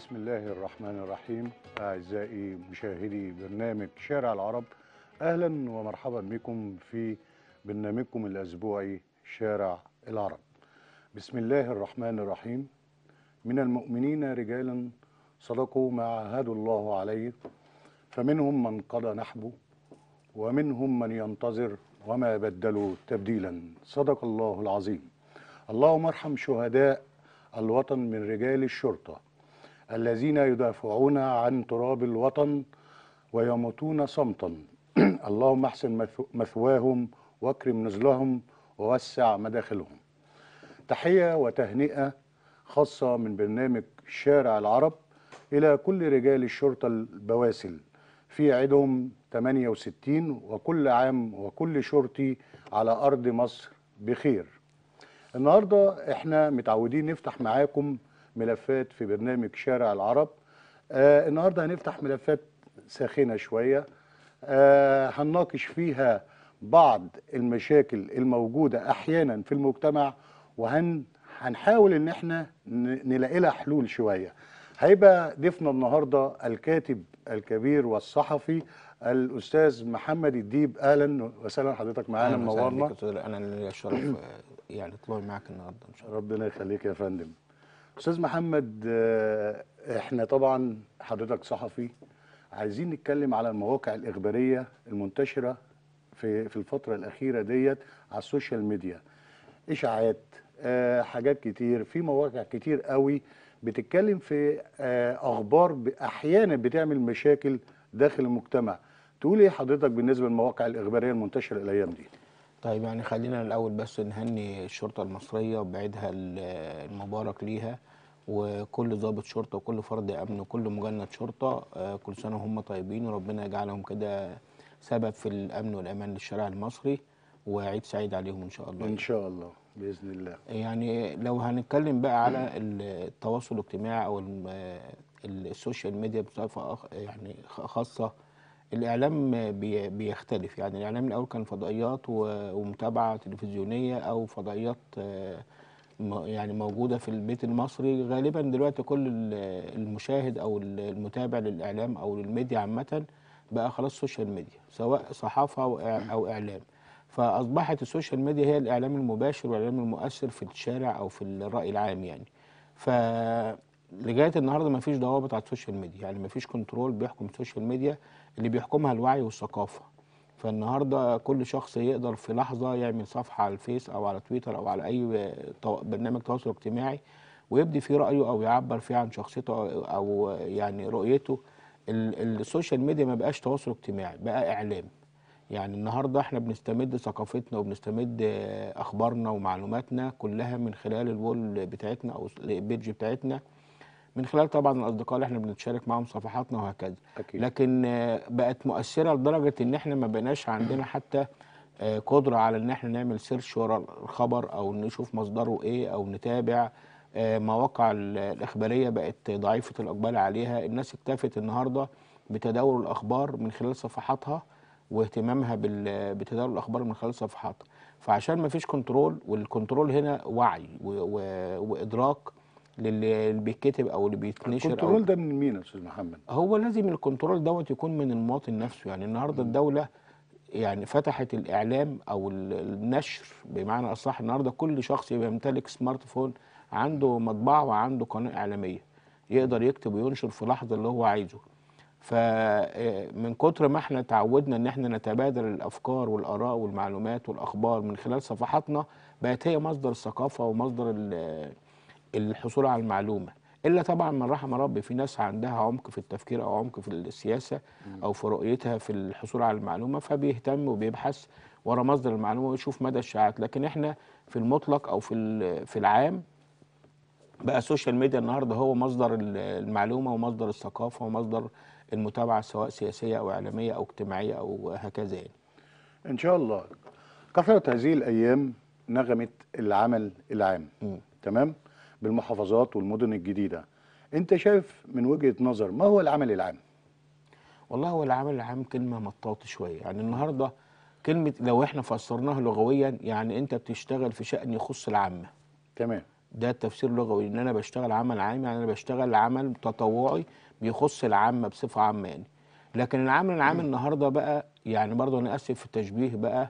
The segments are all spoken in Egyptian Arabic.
بسم الله الرحمن الرحيم أعزائي مشاهدي برنامج شارع العرب أهلا ومرحبا بكم في برنامجكم الأسبوعي شارع العرب بسم الله الرحمن الرحيم من المؤمنين رجالا صدقوا ما عاهدوا الله عليه فمنهم من قضى نحبه ومنهم من ينتظر وما بدلوا تبديلا صدق الله العظيم اللهم ارحم شهداء الوطن من رجال الشرطه الذين يدافعون عن تراب الوطن ويموتون صمتا اللهم احسن مثو- مثواهم واكرم نزلهم ووسع مداخلهم تحيه وتهنئه خاصه من برنامج شارع العرب الى كل رجال الشرطه البواسل في عيدهم 68 وكل عام وكل شرطي على ارض مصر بخير النهارده احنا متعودين نفتح معاكم ملفات في برنامج شارع العرب آه النهارده هنفتح ملفات ساخنه شويه آه هنناقش فيها بعض المشاكل الموجوده احيانا في المجتمع وهن هنحاول ان احنا ن- نلاقي لها حلول شويه هيبقى ضيفنا النهارده الكاتب الكبير والصحفي الاستاذ محمد الديب اهلا وسهلا حضرتك معانا أهلاً وسهلاً منورنا بك يا أستاذ. انا اللي الشرف آه، يعني طلوعي معاك النهارده ان شاء الله ربنا يخليك يا فندم استاذ محمد آه، احنا طبعا حضرتك صحفي عايزين نتكلم على المواقع الاخباريه المنتشره في في الفتره الاخيره ديت على السوشيال ميديا اشاعات آه، حاجات كتير في مواقع كتير قوي بتتكلم في آه، اخبار ب- احيانا بتعمل مشاكل داخل المجتمع تقول ايه حضرتك بالنسبه للمواقع الاخباريه المنتشره الايام دي طيب يعني خلينا الاول بس نهني الشرطه المصريه وبعيدها ال- المبارك ليها وكل ضابط شرطه وكل فرد امن وكل مجند شرطه آه، كل سنه وهم طيبين وربنا يجعلهم كده سبب في الامن والامان للشارع المصري وعيد سعيد عليهم ان شاء الله ان شاء الله باذن الله يعني لو هنتكلم بقى على التواصل الاجتماعي او الم- ال- السوشيال ميديا بصفه أخ- يعني خ- خاصه الاعلام بي- بيختلف يعني الاعلام الاول كان فضائيات و- ومتابعه تلفزيونيه او فضائيات آه، م- يعني موجوده في البيت المصري غالبا دلوقتي كل ال- المشاهد او ال- المتابع للاعلام او للميديا عامه بقى خلاص سوشيال ميديا سواء صحافه او إع- او اعلام فاصبحت السوشيال ميديا هي الاعلام المباشر والاعلام المؤثر في الشارع او في الراي العام يعني ف لغايه النهارده ما فيش ضوابط على السوشيال ميديا يعني ما فيش كنترول بيحكم السوشيال ميديا اللي بيحكمها الوعي والثقافه فالنهارده كل شخص يقدر في لحظه يعمل صفحه على الفيس او على تويتر او على اي تو- برنامج تواصل اجتماعي ويبدي فيه رايه او يعبر فيه عن شخصيته او أو يعني رؤيته ال- السوشيال ميديا ما بقاش تواصل اجتماعي بقى اعلام يعني النهارده احنا بنستمد ثقافتنا وبنستمد آه، اخبارنا ومعلوماتنا كلها من خلال الوول بتاعتنا او البيج بتاعتنا من خلال طبعا الاصدقاء اللي احنا بنتشارك معاهم صفحاتنا وهكذا أكيد. لكن آه، بقت مؤثره لدرجه ان احنا ما بقناش عندنا حتى آه، قدره على ان احنا نعمل سيرش ورا الخبر او نشوف مصدره ايه او نتابع آه، مواقع ال- الاخباريه بقت ضعيفه الاقبال عليها الناس اكتفت النهارده بتداول الاخبار من خلال صفحاتها واهتمامها بال- بتداول الاخبار من خلال صفحاتها فعشان ما فيش كنترول والكنترول هنا وعي و- و- وادراك للي اللي بيتكتب او اللي بيتنشر الكنترول أو ده من مين يا استاذ محمد هو لازم الكنترول دوت يكون من المواطن نفسه يعني النهارده الدوله يعني فتحت الاعلام او ال- النشر بمعنى اصح النهارده كل شخص يمتلك سمارت فون عنده مطبعه وعنده قناه اعلاميه يقدر يكتب وينشر في لحظه اللي هو عايزه فمن كتر ما احنا تعودنا ان احنا نتبادل الافكار والاراء والمعلومات والاخبار من خلال صفحاتنا بقت هي مصدر الثقافه ومصدر ال- الحصول على المعلومه الا طبعا من رحم ربي في ناس عندها عمق في التفكير او عمق في السياسه او في رؤيتها في الحصول على المعلومه فبيهتم وبيبحث ورا مصدر المعلومه ويشوف مدى الشائعات لكن احنا في المطلق او في ال- في العام بقى السوشيال ميديا النهارده هو مصدر ال- المعلومه ومصدر الثقافه ومصدر المتابعه سواء سياسيه او اعلاميه او اجتماعيه او هكذا يعني ان شاء الله كثرت هذه الايام نغمه العمل العام مم. تمام بالمحافظات والمدن الجديده انت شايف من وجهه نظر ما هو العمل العام والله هو العمل العام كلمة مطاطة شوية يعني النهاردة كلمة لو احنا فسرناها لغويا يعني انت بتشتغل في شأن يخص العامة تمام ده التفسير اللغوي ان انا بشتغل عمل عام يعني انا بشتغل عمل تطوعي بيخص العامه بصفه عامه يعني لكن العمل العام النهارده بقى يعني برضه انا اسف في التشبيه بقى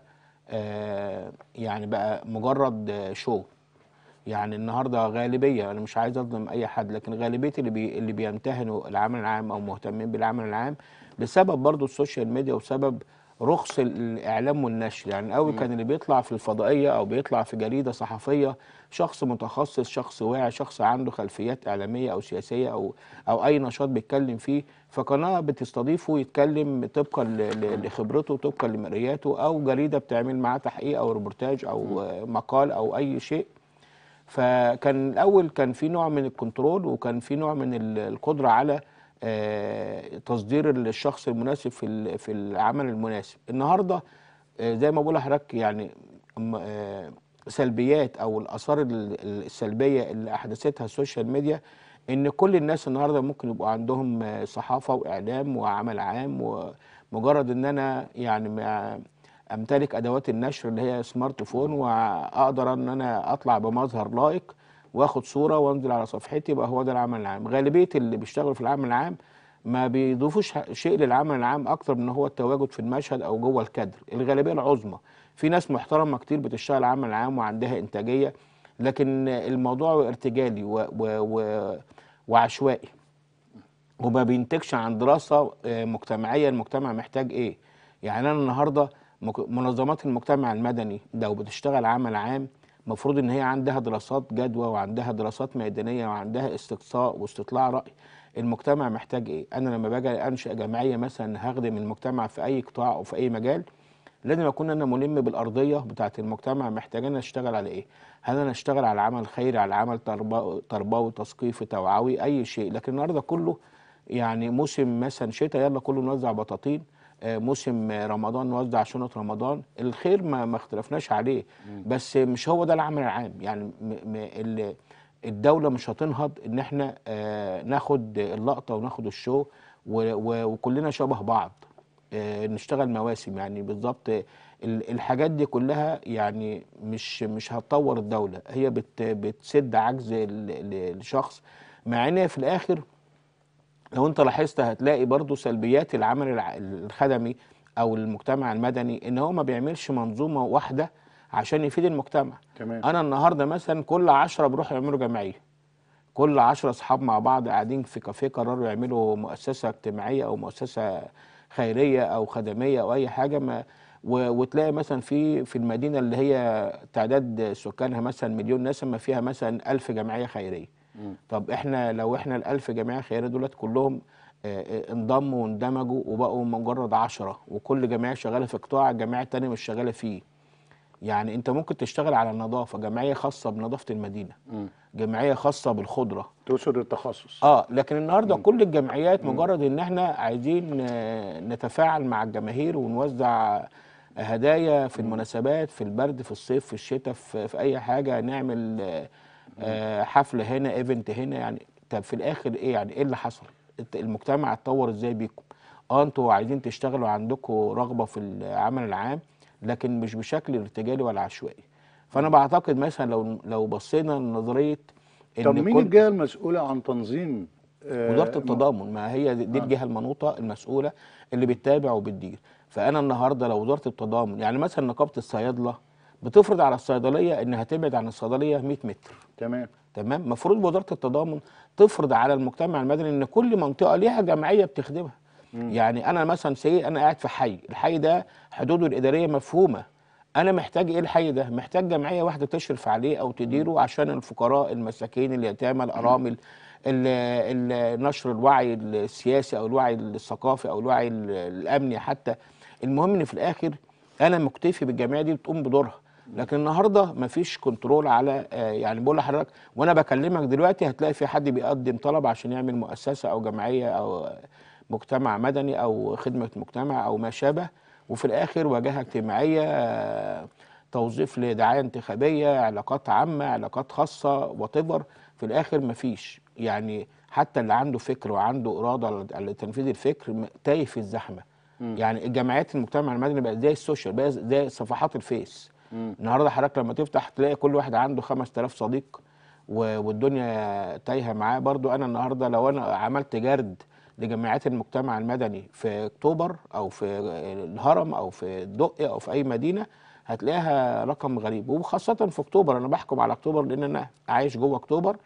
آه يعني بقى مجرد آه، شو يعني النهارده غالبيه انا مش عايز اظلم اي حد لكن غالبيه اللي بي اللي بيمتهنوا العمل العام او مهتمين بالعمل العام بسبب برضو السوشيال ميديا وسبب رخص الاعلام والنشر يعني الاول كان اللي بيطلع في الفضائيه او بيطلع في جريده صحفيه شخص متخصص شخص واعي شخص عنده خلفيات اعلاميه او سياسيه او او اي نشاط بيتكلم فيه فقناه بتستضيفه يتكلم طبقا ل- ل- لخبرته طبقا لمرئياته او جريده بتعمل معاه تحقيق او ريبورتاج او آه، مقال او اي شيء فكان الاول كان في نوع من الكنترول وكان في نوع من ال- القدره على آه، تصدير الشخص المناسب في ال- في العمل المناسب النهارده آه، زي ما بقول لحضرتك يعني م- آه، سلبيات او الاثار ال- ال- السلبيه اللي احدثتها السوشيال ميديا ان كل الناس النهارده ممكن يبقى عندهم آه، صحافه واعلام وعمل عام ومجرد ان انا يعني ما امتلك ادوات النشر اللي هي سمارت فون واقدر ان انا اطلع بمظهر لائق واخد صوره وانزل على صفحتي يبقى هو ده العمل العام غالبيه اللي بيشتغلوا في العمل العام ما بيضيفوش ح- شيء للعمل العام اكتر من هو التواجد في المشهد او جوه الكادر الغالبيه العظمى في ناس محترمه كتير بتشتغل عمل عام وعندها انتاجيه لكن الموضوع ارتجالي و و و وعشوائي وما بينتجش عن دراسة آه، مجتمعية المجتمع محتاج ايه يعني انا النهاردة مك- منظمات المجتمع المدني لو بتشتغل عمل عام المفروض ان هي عندها دراسات جدوى وعندها دراسات ميدانية وعندها استقصاء واستطلاع رأي المجتمع محتاج ايه انا لما باجي انشأ جمعية مثلا هخدم المجتمع في اي قطاع او في اي مجال لازم اكون انا ملم بالارضيه بتاعه المجتمع محتاج انا اشتغل على ايه هل انا اشتغل على عمل خيري على عمل تربو- تربوي تثقيفي توعوي اي شيء لكن النهارده كله يعني موسم مثلا شتاء يلا كله نوزع بطاطين آه، موسم آه، رمضان نوزع شنط رمضان الخير ما ما اختلفناش عليه بس مش هو ده العمل العام يعني م- م- ال- الدولة مش هتنهض ان احنا آه، ناخد اللقطة وناخد الشو و- و- وكلنا شبه بعض آه، نشتغل مواسم يعني بالظبط ال- الحاجات دي كلها يعني مش مش هتطور الدولة هي بت بتسد عجز ال- ال- الشخص مع ان هي في الاخر لو انت لاحظت هتلاقي برضو سلبيات العمل الع- الخدمي او المجتمع المدني ان هو ما بيعملش منظومة واحدة عشان يفيد المجتمع تمام انا النهارده مثلا كل عشرة بيروحوا يعملوا جمعيه كل عشرة اصحاب مع بعض قاعدين في كافيه قرروا يعملوا مؤسسه اجتماعيه او مؤسسه خيريه او خدميه او اي حاجه ما و- وتلاقي مثلا في في المدينه اللي هي تعداد سكانها مثلا مليون نسمه فيها مثلا ألف جمعيه خيريه طب احنا لو احنا الألف جمعيه خيريه دولت كلهم آه، آه، انضموا واندمجوا وبقوا مجرد عشرة وكل جمعيه شغاله في قطاع الجمعيه التانيه مش شغاله فيه يعني انت ممكن تشتغل على النظافه جمعيه خاصه بنظافه المدينه مم. جمعيه خاصه بالخضره تقصد التخصص اه لكن النهارده كل الجمعيات مجرد ان احنا عايزين آه، نتفاعل مع الجماهير ونوزع هدايا في المناسبات في البرد في الصيف في الشتاء في, في اي حاجه نعمل آه، آه، حفله هنا ايفنت هنا يعني طب في الاخر ايه يعني ايه اللي حصل الت- المجتمع اتطور ازاي بيكم اه انتوا عايزين تشتغلوا عندكم رغبه في العمل العام لكن مش بشكل ارتجالي ولا عشوائي فانا بعتقد مثلا لو لو بصينا لنظريه طب مين كل- الجهه المسؤوله عن تنظيم آه، وزاره التضامن ما هي دي دي الجهه المنوطه المسؤوله اللي بتتابع وبتدير فانا النهارده لو وزاره التضامن يعني مثلا نقابه الصيادله بتفرض على الصيدليه انها تبعد عن الصيدليه 100 متر تمام تمام المفروض وزاره التضامن تفرض على المجتمع المدني ان كل منطقه ليها جمعيه بتخدمها يعني انا مثلا سي انا قاعد في حي الحي ده حدوده الاداريه مفهومه انا محتاج ايه الحي ده محتاج جمعيه واحده تشرف عليه او تديره عشان الفقراء المساكين اليتامى الارامل ال- ال- نشر الوعي السياسي او الوعي الثقافي او الوعي ال- الامني حتى المهم ان في الاخر انا مكتفي بالجمعيه دي بتقوم بدورها لكن النهارده مفيش كنترول على آه، يعني بقول لحضرتك وانا بكلمك دلوقتي هتلاقي في حد بيقدم طلب عشان يعمل مؤسسه او جمعيه او مجتمع مدني او خدمه مجتمع او ما شابه وفي الاخر واجهه اجتماعيه آه، توظيف لدعايه انتخابيه علاقات عامه علاقات خاصه وات في الاخر مفيش يعني حتى اللي عنده فكر وعنده اراده على تنفيذ الفكر م- تايه في الزحمه يعني الجمعيات المجتمع المدني بقت زي السوشيال بقى زي صفحات الفيس النهارده حضرتك لما تفتح تلاقي كل واحد عنده 5000 صديق و- والدنيا تايهه معاه برضو انا النهارده لو انا عملت جرد لجمعيات المجتمع المدني في اكتوبر او في الهرم او في الدقي او في اي مدينه هتلاقيها رقم غريب وخاصه في اكتوبر انا بحكم على اكتوبر لان انا عايش جوه اكتوبر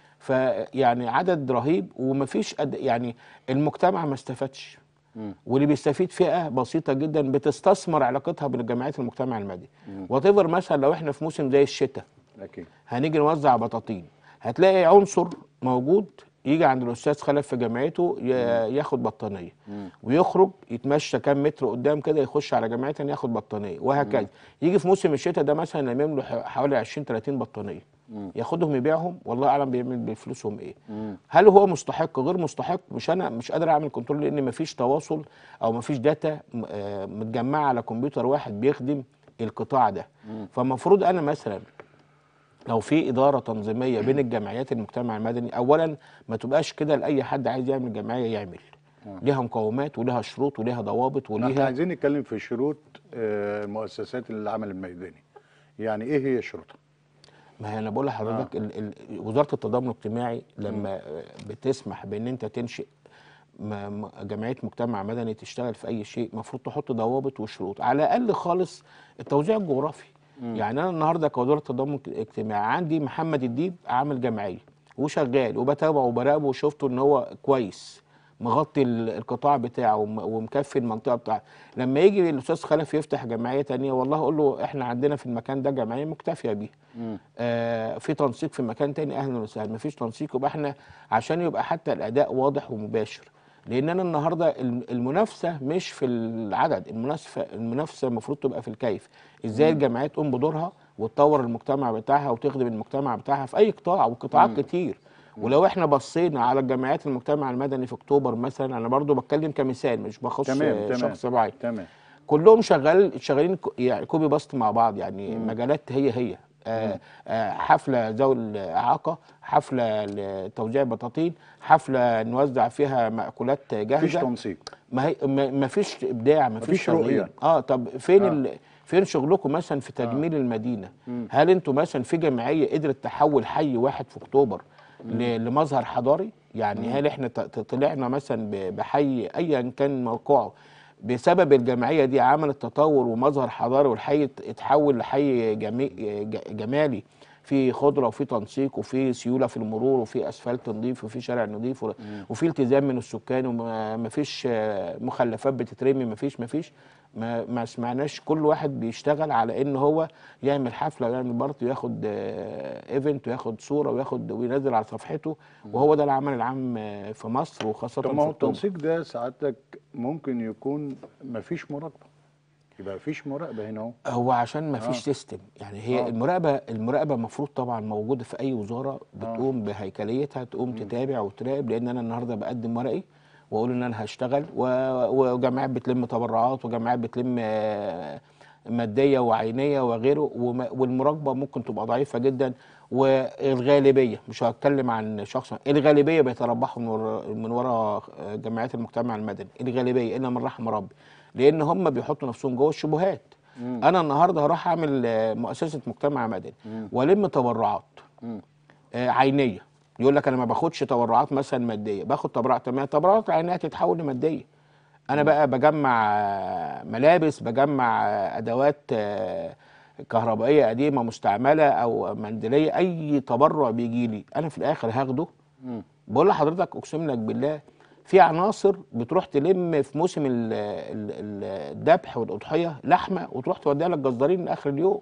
فيعني عدد رهيب ومفيش قد يعني المجتمع ما استفادش واللي بيستفيد فئه بسيطه جدا بتستثمر علاقتها بالجمعيات المجتمع المدني وتفر مثلا لو احنا في موسم زي الشتاء اكيد هنيجي نوزع بطاطين هتلاقي عنصر موجود يجي عند الاستاذ خلف في جمعيته ي- ياخد بطانيه ويخرج يتمشى كام متر قدام كده يخش على جمعيه تانية ياخد بطانيه وهكذا يجي في موسم الشتاء ده مثلا يلم له ح- حوالي 20 30 بطانيه ياخدهم يبيعهم والله اعلم بيعمل بفلوسهم ايه هل هو مستحق غير مستحق مش انا مش قادر اعمل كنترول لان مفيش تواصل او مفيش داتا م- آه، متجمعه على كمبيوتر واحد بيخدم القطاع ده فالمفروض انا مثلا لو في اداره تنظيميه بين الجمعيات المجتمع المدني اولا ما تبقاش كده لاي حد عايز يعمل جمعيه يعمل ليها مقومات وليها شروط وليها ضوابط احنا وليها عايزين نتكلم في شروط آه، مؤسسات العمل الميداني يعني ايه هي شروطها ما هي انا بقول لحضرتك ال ال وزاره التضامن الاجتماعي لما آه، بتسمح بان انت تنشئ م- م- جمعيه مجتمع مدني تشتغل في اي شيء المفروض تحط ضوابط وشروط على الاقل خالص التوزيع الجغرافي يعني انا النهارده كوزاره التضامن الاجتماعي عندي محمد الديب عامل جمعيه وشغال وبتابعه وبراقبه وشفته ان هو كويس مغطي ال- القطاع بتاعه وم- ومكفي المنطقه بتاعته لما يجي الاستاذ خلف يفتح جمعيه تانية والله اقول له احنا عندنا في المكان ده جمعيه مكتفيه بيها آه في تنسيق في مكان تاني اهلا وسهلا مفيش تنسيق يبقى احنا عشان يبقى حتى الاداء واضح ومباشر لان انا النهارده الم- المنافسه مش في العدد المنافسه المنافسه المفروض تبقى في الكيف ازاي الجمعيات تقوم بدورها وتطور المجتمع بتاعها وتخدم المجتمع بتاعها في اي قطاع وقطاعات كتير ولو احنا بصينا على الجمعيات المجتمع المدني في اكتوبر مثلا انا برضو بتكلم كمثال مش بخص تمام آه، تمام شخص معين تمام كلهم شغال شغالين كو- يعني كوبي باست مع بعض يعني مجالات هي هي آه آه حفله ذوي الاعاقه حفله لتوزيع بطاطين حفله نوزع فيها مأكولات مفيش جاهزه تنسيق ما هي ما ما فيش ابداع ما فيش مفيش رؤية. تغيير اه طب فين آه. ال... فين شغلكم مثلا في تجميل المدينه هل انتوا مثلا في جمعيه قدرت تحول حي واحد في اكتوبر ل... لمظهر حضاري يعني هل احنا ت... ت- طلعنا مثلا ب... بحي ايا كان موقعه بسبب الجمعيه دي عملت تطور ومظهر حضاري والحي ات- اتحول لحي جمي... ج- جمالي في خضره وفي تنسيق وفي سيوله في المرور وفي اسفلت نظيف وفي شارع نظيف و- وفي التزام من السكان وما فيش مخلفات بتترمي ما فيش ما فيش ما, ما سمعناش كل واحد بيشتغل على ان هو يعمل حفله ويعمل بارتي وياخد ايفنت وياخد صوره وياخد وينزل على صفحته وهو ده العمل العام آه، في مصر وخاصه طب ما هو في أكتوبر. التنسيق ده سعادتك ممكن يكون مفيش مراقبه يبقى مفيش مراقبه هنا اهو هو عشان ما فيش سيستم يعني هي آه. المراقبه المراقبه المفروض طبعا موجوده في اي وزاره بتقوم بهيكليتها تقوم تتابع وتراقب لان انا النهارده بقدم ورقي واقول ان انا هشتغل و- وجمعيات بتلم تبرعات وجمعيات بتلم آه، ماديه وعينيه وغيره وما- والمراقبه ممكن تبقى ضعيفه جدا والغالبيه مش هتكلم عن شخص الغالبيه بيتربحوا من ورا من ورا جمعيات المجتمع المدني الغالبيه الا من رحم ربي لان هم بيحطوا نفسهم جوه الشبهات انا النهارده هروح اعمل آه، مؤسسه مجتمع مدني والم تبرعات آه، عينيه يقول لك انا ما باخدش تبرعات مثلا ماديه باخد تبرعات طب ما التبرعات العينيه تتحول لماديه انا بقى بجمع آه، ملابس بجمع آه، ادوات آه، كهربائيه قديمه مستعمله او منزليه اي تبرع بيجي لي انا في الاخر هاخده بقول لحضرتك اقسم لك بالله في عناصر بتروح تلم في موسم ال- ال- ال- الذبح والاضحيه لحمه وتروح توديها للجزارين لاخر اليوم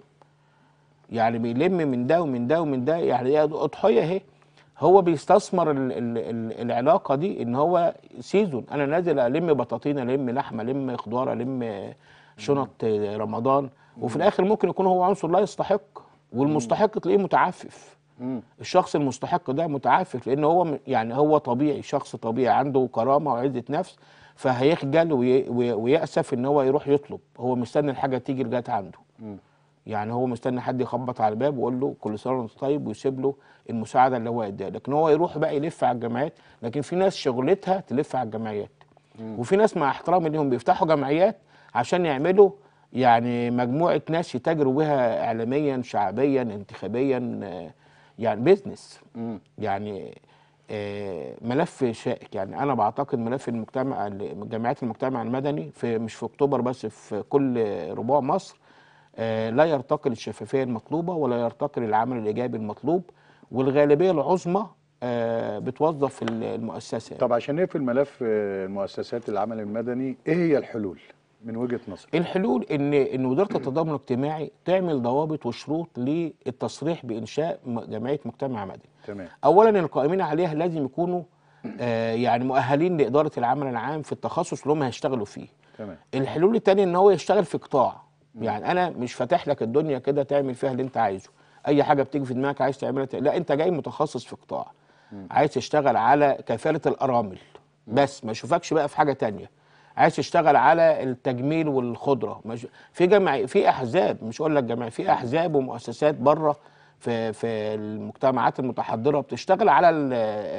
يعني بيلم من ده ومن ده ومن ده يعني هي اضحيه اهي هو بيستثمر ال ال ال العلاقه دي ان هو سيزون انا نازل الم بطاطين الم لحمه الم خضار الم شنط رمضان وفي الاخر ممكن يكون هو عنصر لا يستحق والمستحق تلاقيه متعفف الشخص المستحق ده متعفف لان هو م- يعني هو طبيعي شخص طبيعي عنده كرامه وعزه نفس فهيخجل وي- وي- ويأسف ان هو يروح يطلب هو مستني الحاجه تيجي لغايه عنده يعني هو مستني حد يخبط على الباب ويقول له كل سنه وانت طيب ويسيب له المساعده اللي هو اداها لكن هو يروح بقى يلف على الجمعيات لكن في ناس شغلتها تلف على الجمعيات وفي ناس مع احترامي ليهم بيفتحوا جمعيات عشان يعملوا يعني مجموعه ناس يتاجروا بها اعلاميا شعبيا انتخابيا آه، يعني بيزنس مم. يعني آه، ملف شائك يعني انا بعتقد ملف المجتمع جمعيات المجتمع المدني في مش في اكتوبر بس في كل ربوع مصر آه، لا يرتقي للشفافيه المطلوبه ولا يرتقي للعمل الايجابي المطلوب والغالبيه العظمى آه، بتوظف ال- المؤسسه يعني. طب عشان نقفل ملف آه، مؤسسات العمل المدني ايه هي الحلول من وجهة نظرك الحلول ان ان وزاره التضامن الاجتماعي تعمل ضوابط وشروط للتصريح بانشاء م- جمعيه مجتمع مدني تمام اولا القائمين عليها لازم يكونوا آه، يعني مؤهلين لاداره العمل العام في التخصص اللي هم هيشتغلوا فيه تمام الحلول التانية ان هو يشتغل في قطاع يعني انا مش فاتح لك الدنيا كده تعمل فيها اللي انت عايزه اي حاجه بتيجي في دماغك عايز تعملها ت- لا انت جاي متخصص في قطاع عايز تشتغل على كفاله الارامل بس ما اشوفكش بقى في حاجه تانية عايز تشتغل على التجميل والخضره مش في جمع في احزاب مش اقول لك جماعه في احزاب ومؤسسات بره في في المجتمعات المتحضره بتشتغل على ال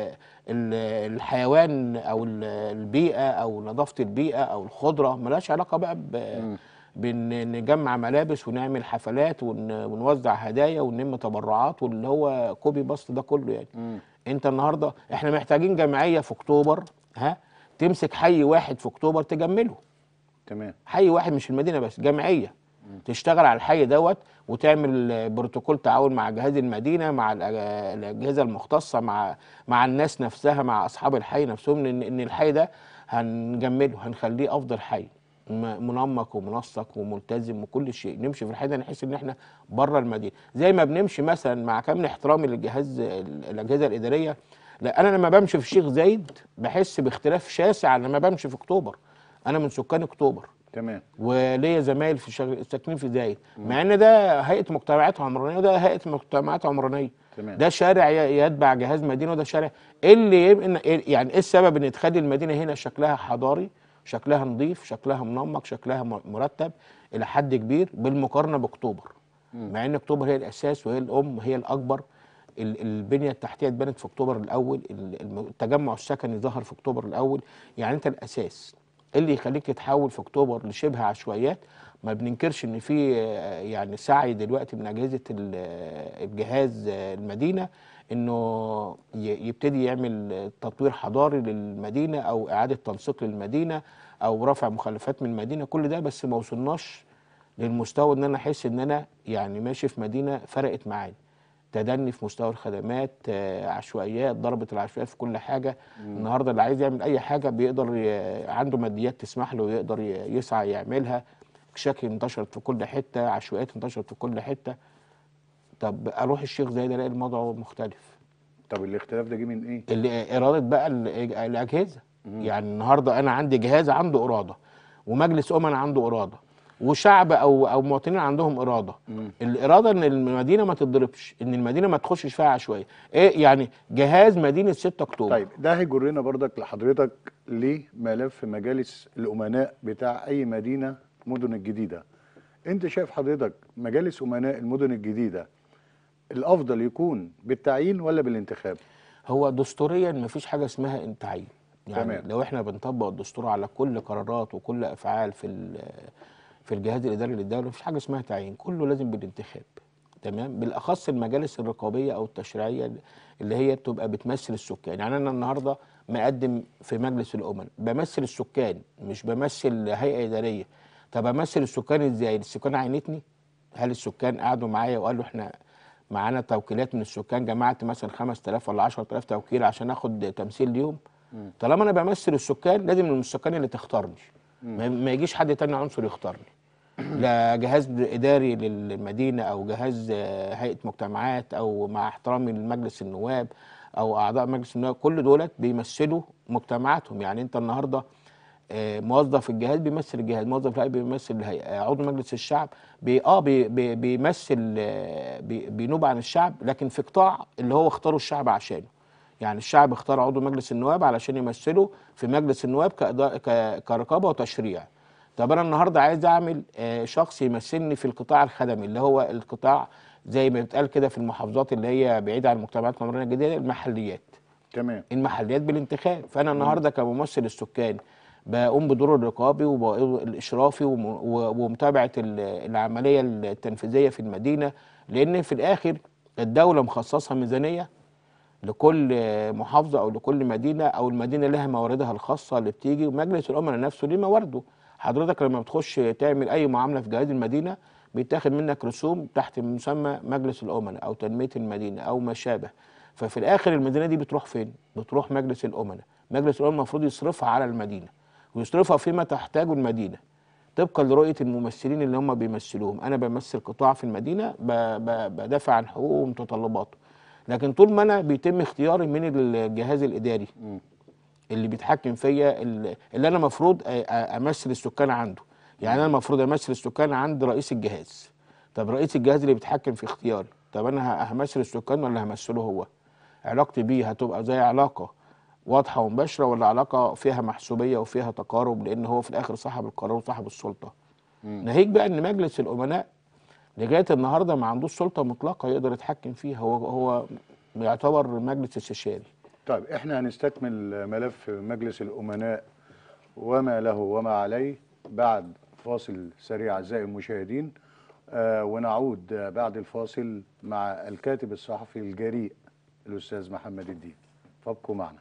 ال الحيوان او ال- البيئه او نظافه البيئه او الخضره ملهاش علاقه بقى ب بن نجمع ملابس ونعمل حفلات ون- ونوزع هدايا ونلم تبرعات واللي هو كوبي باست ده كله يعني مم. انت النهارده احنا محتاجين جمعيه في اكتوبر ها تمسك حي واحد في اكتوبر تجمله تمام حي واحد مش المدينه بس جمعيه تشتغل على الحي دوت وتعمل بروتوكول تعاون مع جهاز المدينه مع الأج- الاجهزه المختصه مع مع الناس نفسها مع اصحاب الحي نفسهم ان ان الحي ده هنجمله هنخليه افضل حي م- منمق ومنسق وملتزم وكل شيء نمشي في الحي ده نحس ان احنا بره المدينه زي ما بنمشي مثلا مع كامل احترامي للجهاز الاجهزه الاداريه لا انا لما بمشي في الشيخ زايد بحس باختلاف شاسع عن لما بمشي في اكتوبر انا من سكان اكتوبر تمام وليا زمايل في شغل ساكنين في زايد مع ان ده هيئه مجتمعات عمرانيه وده هيئه مجتمعات عمرانيه تمام. ده شارع ي- يتبع جهاز مدينه وده شارع ايه اللي يبقى إيه- يعني ايه السبب ان تخلي المدينه هنا شكلها حضاري شكلها نظيف شكلها منمق شكلها م- مرتب الى حد كبير بالمقارنه باكتوبر مع ان اكتوبر هي الاساس وهي الام هي الاكبر ال- البنيه التحتيه اتبنت في اكتوبر الاول ال- الم- التجمع السكني ظهر في اكتوبر الاول يعني انت الاساس اللي يخليك تتحول في اكتوبر لشبه عشوائيات ما بننكرش ان في آه، يعني سعي دلوقتي من اجهزه ال- آه، الجهاز آه، المدينه انه ي- يبتدي يعمل تطوير حضاري للمدينه او اعاده تنسيق للمدينه او رفع مخلفات من المدينه كل ده بس ما وصلناش للمستوى ان انا احس ان انا يعني ماشي في مدينه فرقت معايا تدني في مستوى الخدمات آه، عشوائيات ضربت العشوائيات في كل حاجه النهارده اللي عايز يعمل اي حاجه بيقدر ي... عنده ماديات تسمح له يقدر ي- يسعى يعملها شكل انتشرت في كل حته عشوائيات انتشرت في كل حته طب اروح الشيخ زايد الاقي الموضوع مختلف طب الاختلاف ده جه من ايه اللي اراده بقى ال- الاجهزه يعني النهارده انا عندي جهاز عنده اراده ومجلس امنا عنده اراده وشعب او او مواطنين عندهم اراده الاراده ان المدينه ما تتضربش ان المدينه ما تخشش فيها عشوائيه ايه يعني جهاز مدينه 6 اكتوبر طيب ده هيجرنا برضك لحضرتك لملف مجالس الامناء بتاع اي مدينه مدن الجديده انت شايف حضرتك مجالس امناء المدن الجديده الافضل يكون بالتعيين ولا بالانتخاب هو دستوريا ما فيش حاجه اسمها تعيين يعني تمام. لو احنا بنطبق الدستور على كل قرارات وكل افعال في ال- في الجهاز الاداري للدوله ما فيش حاجه اسمها تعيين كله لازم بالانتخاب تمام بالاخص المجالس الرقابيه او التشريعيه اللي هي بتبقى بتمثل السكان يعني انا النهارده مقدم في مجلس الامم بمثل السكان مش بمثل هيئه اداريه طب امثل السكان ازاي السكان عينتني هل السكان قعدوا معايا وقالوا احنا معانا توكيلات من السكان جمعت مثلا 5000 ولا 10000 توكيل عشان اخد تمثيل ليهم طالما انا بمثل السكان لازم من السكان اللي تختارني ما ما يجيش حد تاني عنصر يختارني لا جهاز اداري للمدينه او جهاز آه، هيئه مجتمعات او مع احترامي لمجلس النواب او اعضاء مجلس النواب كل دولت بيمثلوا مجتمعاتهم يعني انت النهارده آه، موظف الجهاز بيمثل الجهاز موظف الهيئه بيمثل الهيئه آه، عضو مجلس الشعب بي اه بي بي بيمثل آه، بي بينوب عن الشعب لكن في قطاع اللي هو اختاره الشعب عشانه يعني الشعب اختار عضو مجلس النواب علشان يمثله في مجلس النواب كإدا- ك- كرقابه وتشريع طب انا النهارده عايز اعمل آه، شخص يمثلني في القطاع الخدمي اللي هو القطاع زي ما بيتقال كده في المحافظات اللي هي بعيده عن المجتمعات العمرانيه الجديده المحليات تمام المحليات بالانتخاب فانا النهارده كممثل السكان بقوم بدور الرقابي والاشرافي وم- و- ومتابعه ال- العمليه التنفيذيه في المدينه لان في الاخر الدوله مخصصه ميزانيه لكل محافظه او لكل مدينه او المدينه لها مواردها الخاصه اللي بتيجي ومجلس الامناء نفسه ليه موارده حضرتك لما بتخش تعمل اي معامله في جهاز المدينه بيتاخد منك رسوم تحت مسمى مجلس الامناء او تنميه المدينه او ما شابه ففي الاخر المدينه دي بتروح فين بتروح مجلس الامناء مجلس الامناء المفروض يصرفها على المدينه ويصرفها فيما تحتاجه المدينه طبقا لرؤيه الممثلين اللي هم بيمثلوهم انا بمثل قطاع في المدينه ب- ب- بدافع عن حقوقه ومتطلباته لكن طول ما انا بيتم اختياري من الجهاز الاداري اللي بيتحكم فيا اللي اللي انا المفروض امثل السكان عنده يعني انا المفروض امثل السكان عند رئيس الجهاز طب رئيس الجهاز اللي بيتحكم في اختياري طب انا ه- همثل السكان ولا همثله هو علاقتي بيه هتبقى زي علاقه واضحه ومباشره ولا علاقه فيها محسوبيه وفيها تقارب لان هو في الاخر صاحب القرار وصاحب السلطه ناهيك بقى ان مجلس الامناء لغايه النهارده ما عندوش سلطه مطلقه يقدر يتحكم فيها هو هو يعتبر مجلس استشاري طيب احنا هنستكمل ملف مجلس الامناء وما له وما عليه بعد فاصل سريع اعزائي المشاهدين آه ونعود آه، بعد الفاصل مع الكاتب الصحفي الجريء الاستاذ محمد الدين فابقوا معنا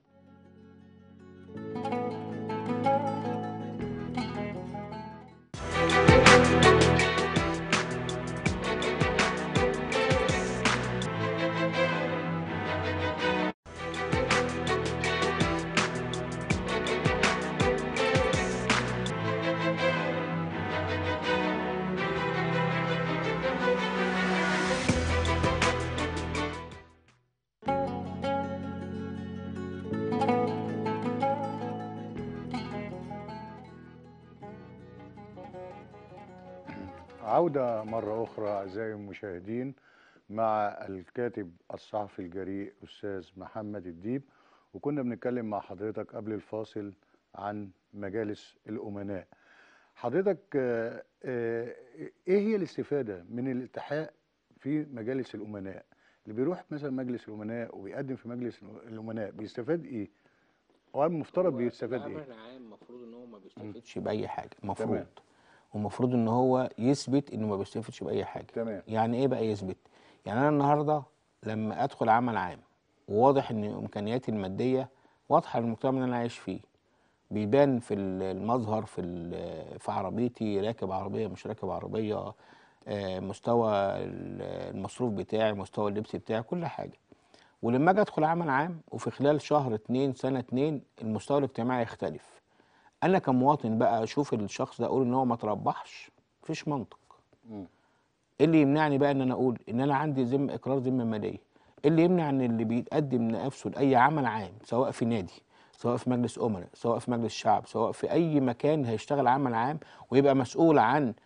عودة مرة أخرى أعزائي المشاهدين مع الكاتب الصحفي الجريء أستاذ محمد الديب وكنا بنتكلم مع حضرتك قبل الفاصل عن مجالس الأمناء حضرتك آه، آه، إيه هي الاستفادة من الالتحاق في مجالس الأمناء اللي بيروح مثلا مجلس الأمناء وبيقدم في مجلس الأمناء بيستفاد إيه؟ هو المفترض بيستفاد العمل إيه؟ العام المفروض ان هو ما بيستفيدش باي حاجه المفروض تمام. والمفروض ان هو يثبت انه ما بيستفيدش باي حاجه تمام. يعني ايه بقى يثبت يعني انا النهارده لما ادخل عمل عام وواضح ان امكانياتي الماديه واضحه للمجتمع اللي انا عايش فيه بيبان في ال- المظهر في ال- في عربيتي راكب عربيه مش راكب عربيه آه، مستوى ال- المصروف بتاعي مستوى اللبس بتاعي كل حاجه ولما اجي ادخل عمل عام وفي خلال شهر اتنين سنه اتنين المستوى الاجتماعي يختلف انا كمواطن بقى اشوف الشخص ده اقول ان هو ما تربحش مفيش منطق مم. ايه اللي يمنعني بقى ان انا اقول ان انا عندي ذم اقرار ذمه ماليه ايه اللي يمنع ان اللي بيتقدم نفسه لاي عمل عام سواء في نادي سواء في مجلس امناء سواء في مجلس شعب سواء في اي مكان هيشتغل عمل عام ويبقى مسؤول عن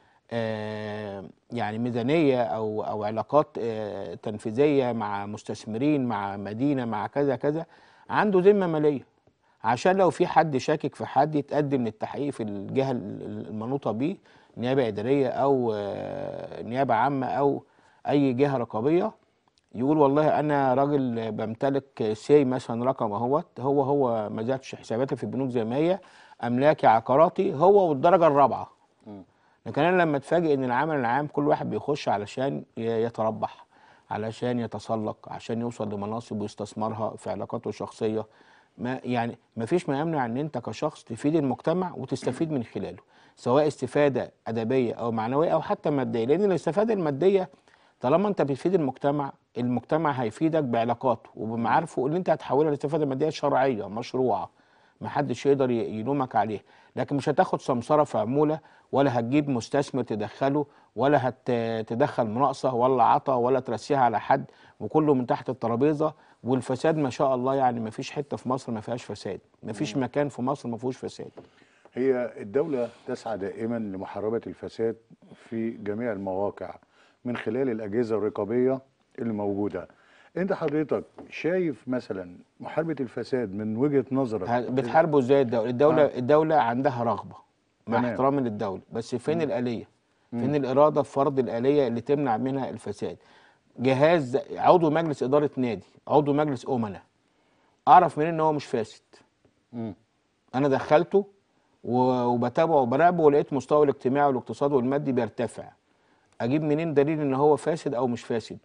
آه يعني ميزانيه او او علاقات آه تنفيذيه مع مستثمرين مع مدينه مع كذا كذا عنده ذمه ماليه عشان لو في حد شاكك في حد يتقدم للتحقيق في الجهه ال- ال- المنوطه بيه نيابه اداريه او آه، نيابه عامه او اي جهه رقابيه يقول والله انا راجل بمتلك سي مثلا رقم اهوت هو هو ما زادش حساباتي في البنوك زي ما هي املاكي عقاراتي هو والدرجه الرابعه لكن انا لما اتفاجئ ان العمل العام كل واحد بيخش علشان ي- يتربح علشان يتسلق عشان يوصل لمناصب ويستثمرها في علاقاته الشخصيه ما يعني ما فيش ما يمنع ان انت كشخص تفيد المجتمع وتستفيد من خلاله سواء استفاده ادبيه او معنويه او حتى ماديه لان الاستفاده الماديه طالما انت بتفيد المجتمع المجتمع هيفيدك بعلاقاته وبمعارفه اللي انت هتحولها لاستفاده ماديه شرعيه مشروعه محدش يقدر ي- يلومك عليه لكن مش هتاخد سمسره في عموله ولا هتجيب مستثمر تدخله ولا هتدخل مناقصه ولا عطا ولا ترسيها على حد وكله من تحت الترابيزه والفساد ما شاء الله يعني ما فيش حته في مصر ما فيهاش فساد ما فيش مكان في مصر ما فيهوش فساد هي الدولة تسعى دائما لمحاربة الفساد في جميع المواقع من خلال الأجهزة الرقابية اللي موجودة أنت حضرتك شايف مثلا محاربة الفساد من وجهة نظرك ه- بتحاربوا ازاي الدوله الدوله آه. الدوله عندها رغبه مع تمام. احترامي للدوله بس فين الاليه فين الاراده في فرض الاليه اللي تمنع منها الفساد جهاز عضو مجلس اداره نادي عضو مجلس امناء اعرف منين ان هو مش فاسد مم. انا دخلته و- وبتابعه وبراقبه ولقيت مستوى الاجتماعي والاقتصادي والمادي بيرتفع اجيب منين دليل ان هو فاسد او مش فاسد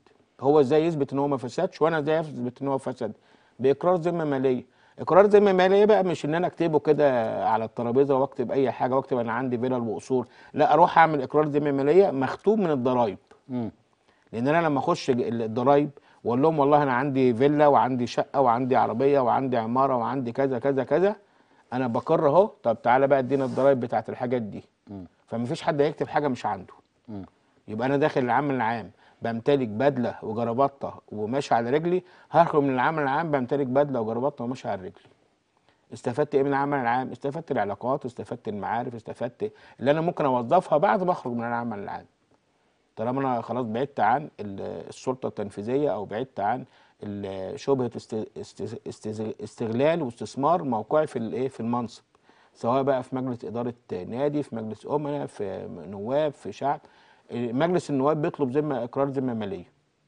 هو ازاي يثبت ان هو ما فسدش وانا ازاي اثبت ان هو فسد باقرار ذمه ماليه اقرار ذمه ماليه بقى مش ان انا اكتبه كده على الترابيزه واكتب اي حاجه واكتب انا عندي فيلل وقصور لا اروح اعمل اقرار ذمه ماليه مختوم من الضرايب مم. لان انا لما اخش ج- الضرايب واقول لهم والله انا عندي فيلا وعندي شقه وعندي عربيه وعندي عماره وعندي كذا كذا كذا انا بقر اهو طب تعالى بقى ادينا الضرايب بتاعت الحاجات دي فمفيش حد هيكتب حاجه مش عنده مم. يبقى انا داخل العمل العام بمتلك بدله وجرابطه وماشي على رجلي هخرج من العمل العام بمتلك بدله وجرابطه وماشي على رجلي استفدت ايه من العمل العام استفدت العلاقات استفدت المعارف استفدت اللي انا ممكن اوظفها بعد ما اخرج من العمل العام طالما انا خلاص بعدت عن ال- السلطه التنفيذيه او بعدت عن ال- شبهه است- است- است- استغلال واستثمار موقعي في الايه في المنصب سواء بقى في مجلس اداره نادي في مجلس امناء في نواب في شعب مجلس النواب بيطلب ذمه اقرار ذمه ماليه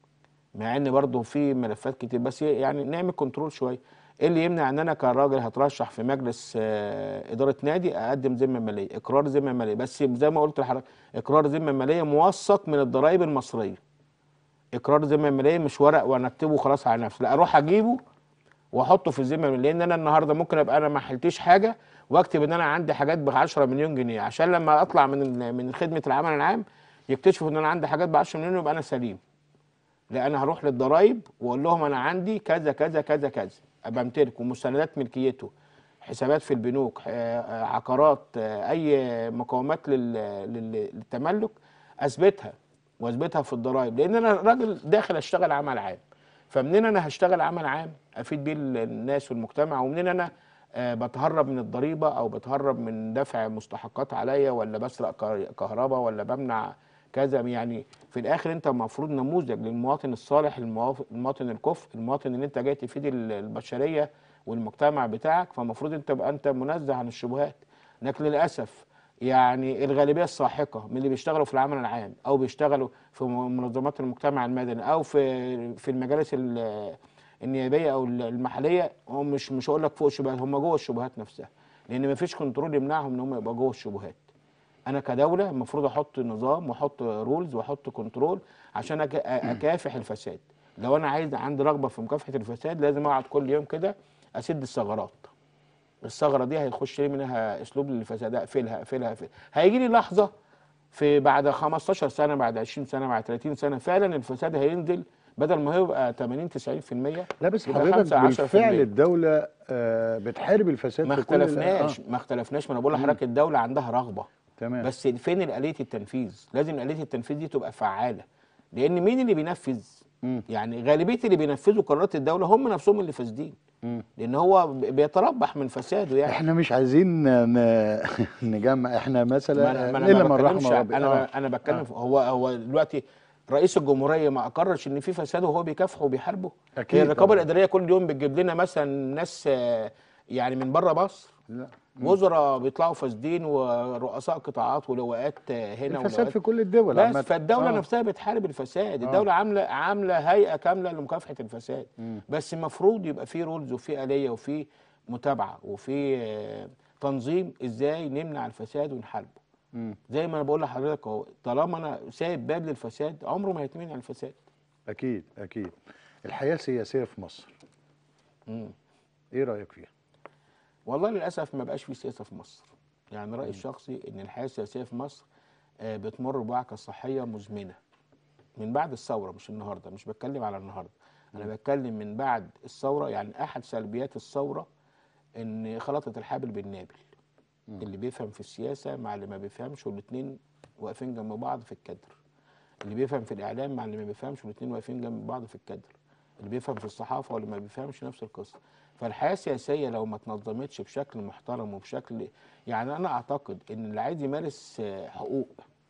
مع ان برضه في ملفات كتير بس يعني نعمل كنترول شويه ايه اللي يمنع ان انا كراجل هترشح في مجلس آه، اداره نادي اقدم ذمه ماليه اقرار ذمه ماليه بس زي ما قلت لحضرتك اقرار ذمه ماليه موثق من الضرائب المصريه اقرار ذمه ماليه مش ورق وانا اكتبه خلاص على نفسي لا اروح اجيبه واحطه في الذمه المالية. لان انا النهارده ممكن ابقى انا ما حلتش حاجه واكتب ان انا عندي حاجات ب 10 مليون جنيه عشان لما اطلع من ال- من خدمه العمل العام يكتشفوا ان انا عندي حاجات ب 10 مليون يبقى انا سليم لا انا هروح للضرايب واقول لهم انا عندي كذا كذا كذا كذا ابقى امتلك ومستندات ملكيته حسابات في البنوك آه، آه، عقارات آه، اي مقومات لل- لل- للتملك اثبتها واثبتها في الضرايب لان انا راجل داخل اشتغل عمل عام فمنين انا هشتغل عمل عام افيد بيه الناس والمجتمع ومنين انا آه، بتهرب من الضريبه او بتهرب من دفع مستحقات عليا ولا بسرق ك- كهرباء ولا بمنع كذا يعني في الاخر انت المفروض نموذج للمواطن الصالح المواف- المواطن الكفء المواطن اللي انت جاي تفيد ال- البشريه والمجتمع بتاعك فالمفروض انت تبقى انت منزه عن الشبهات لكن للاسف يعني الغالبيه الساحقه من اللي بيشتغلوا في العمل العام او بيشتغلوا في م- منظمات المجتمع المدني او في في المجالس ال- النيابيه او ال- المحليه هم مش مش هقول لك فوق الشبهات هم جوه الشبهات نفسها لان مفيش كنترول يمنعهم ان هم يبقوا جوه الشبهات انا كدوله المفروض احط نظام واحط رولز واحط كنترول عشان أك- اكافح الفساد لو انا عايز عندي رغبه في مكافحه الفساد لازم اقعد كل يوم كده اسد الثغرات الثغره دي هيخش لي منها اسلوب للفساد اقفلها اقفلها اقفلها هيجي لي لحظه في بعد 15 سنه بعد 20 سنه بعد 30 سنه فعلا الفساد هينزل بدل ما هو يبقى 80 90% لا بس يبقى حضرتك 5 10%. بالفعل الدولة آه، بتحارب الفساد ما في كل ال- اختلفناش آه. ما اختلفناش ما انا بقول لحضرتك الدوله عندها رغبه تمام بس فين آلية التنفيذ؟ لازم آلية التنفيذ دي تبقى فعالة. لأن مين اللي بينفذ؟ مم. يعني غالبية اللي بينفذوا قرارات الدولة هم نفسهم اللي فاسدين. مم. لأن هو ب- بيتربح من فساده يعني. احنا مش عايزين ن- نجمع احنا ما مثلا أنا ما الا أنا من ما رحم بتكلمش ربي أنا آه. أنا بتكلم آه. في- هو هو دلوقتي رئيس الجمهورية ما أقرش إن في فساد وهو بيكافحه وبيحاربه. أكيد هي الرقابة طبعاً. الإدارية كل يوم بتجيب لنا مثلا ناس آه، يعني من بره مصر لا. وزراء بيطلعوا فاسدين ورؤساء قطاعات ولواءات آه، هنا الفساد ولواءات في كل الدول بس عامة. فالدوله آه. نفسها بتحارب الفساد آه. الدوله عامله عامله هيئه كامله لمكافحه الفساد مم. بس المفروض يبقى في رولز وفي اليه وفي متابعه وفي آه، تنظيم ازاي نمنع الفساد ونحاربه مم. زي ما انا بقول لحضرتك اهو طالما انا سايب باب للفساد عمره ما هيتمنع الفساد اكيد اكيد الحياة السياسية في مصر مم. ايه رأيك فيها؟ والله للاسف ما بقاش في سياسه في مصر يعني رايي الشخصي ان الحياه السياسيه في مصر آه، بتمر بوعكه صحيه مزمنه من بعد الثوره مش النهارده مش بتكلم على النهارده انا بتكلم من بعد الثوره يعني احد سلبيات الثوره ان خلطت الحابل بالنابل اللي بيفهم في السياسه مع اللي ما بيفهمش والاثنين واقفين جنب بعض في الكدر اللي بيفهم في الاعلام مع اللي ما بيفهمش والاثنين واقفين جنب بعض في الكدر اللي بيفهم في الصحافه واللي ما بيفهمش نفس القصه فالحياه السياسيه لو ما اتنظمتش بشكل محترم وبشكل يعني انا اعتقد ان اللي عايز يمارس آه، حقوق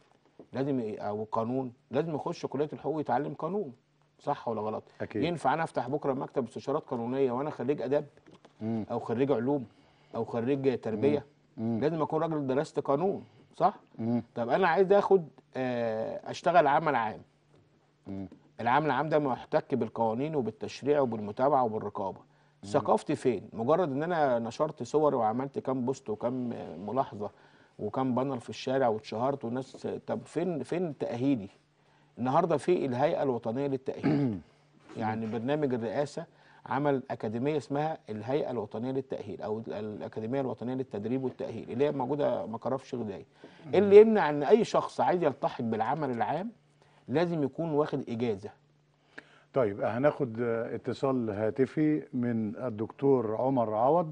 لازم ي- او قانون لازم يخش كليه الحقوق يتعلم قانون صح ولا غلط أكيد. ينفع انا افتح بكره مكتب استشارات قانونيه وانا خريج اداب مم. او خريج علوم او خريج تربيه مم. لازم اكون راجل درست قانون صح مم. طب انا عايز اخد آه، اشتغل عمل عام مم. العمل العام ده محتك بالقوانين وبالتشريع وبالمتابعه وبالرقابه ثقافتي فين مجرد ان انا نشرت صور وعملت كام بوست وكام آه، ملاحظه وكام بانر في الشارع واتشهرت والناس طب فين فين تاهيلي النهارده في الهيئه الوطنيه للتاهيل يعني برنامج الرئاسه عمل اكاديميه اسمها الهيئه الوطنيه للتاهيل او ال- الاكاديميه الوطنيه للتدريب والتاهيل اللي هي موجوده مقرها في الشيخ زايد اللي يمنع ان اي شخص عايز يلتحق بالعمل العام لازم يكون واخد اجازه طيب هناخد آه، اتصال هاتفي من الدكتور عمر عوض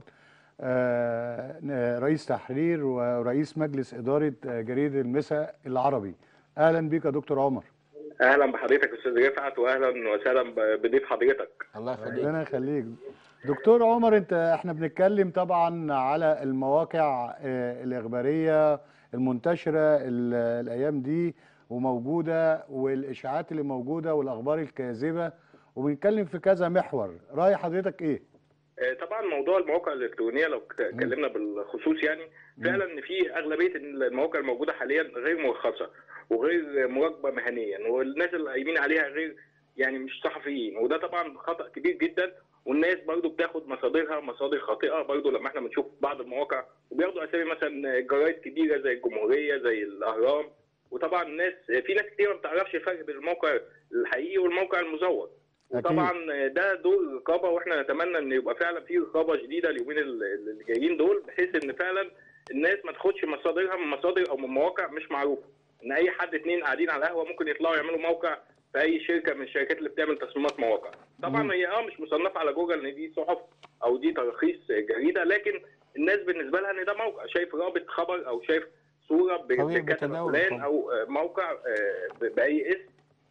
آه، آه، رئيس تحرير ورئيس مجلس إدارة آه، جريدة المساء العربي أهلا بك يا دكتور عمر اهلا بحضرتك استاذ رفعت واهلا وسهلا ب- بضيف حضرتك الله يخليك ربنا يخليك دكتور عمر انت احنا بنتكلم طبعا على المواقع آه، الإخبارية المنتشرة ال- الأيام دي وموجودة والإشاعات اللي موجودة والأخبار الكاذبة وبنتكلم في كذا محور رأي حضرتك إيه؟ آه، طبعا موضوع المواقع الالكترونيه لو ك- اتكلمنا بالخصوص يعني فعلا ان في اغلبيه المواقع الموجوده حاليا غير مرخصه وغير مراقبه مهنيا والناس اللي قايمين عليها غير يعني مش صحفيين وده طبعا خطا كبير جدا والناس برضو بتاخد مصادرها مصادر خاطئه برضو لما احنا بنشوف بعض المواقع وبياخدوا اسامي مثلا جرايد كبيره زي الجمهوريه زي الاهرام وطبعا الناس في ناس كتير ما بتعرفش الفرق بين الموقع الحقيقي والموقع المزور أكيد. وطبعا ده دور الرقابه واحنا نتمنى ان يبقى فعلا في رقابه شديده اليومين ال- اللي جايين دول بحيث ان فعلا الناس ما تاخدش مصادرها من مصادر او من مواقع مش معروفه ان اي حد اتنين قاعدين على القهوه ممكن يطلعوا يعملوا موقع في اي شركه من الشركات اللي بتعمل تصميمات مواقع طبعا هي اه مش مصنفه على جوجل ان دي صحف او دي تراخيص جريده لكن الناس بالنسبه لها ان ده موقع شايف رابط خبر او شايف صوره ب- طبيعي بكتب بتداول فلان طبعا. او آه، موقع آه، ب- باي اسم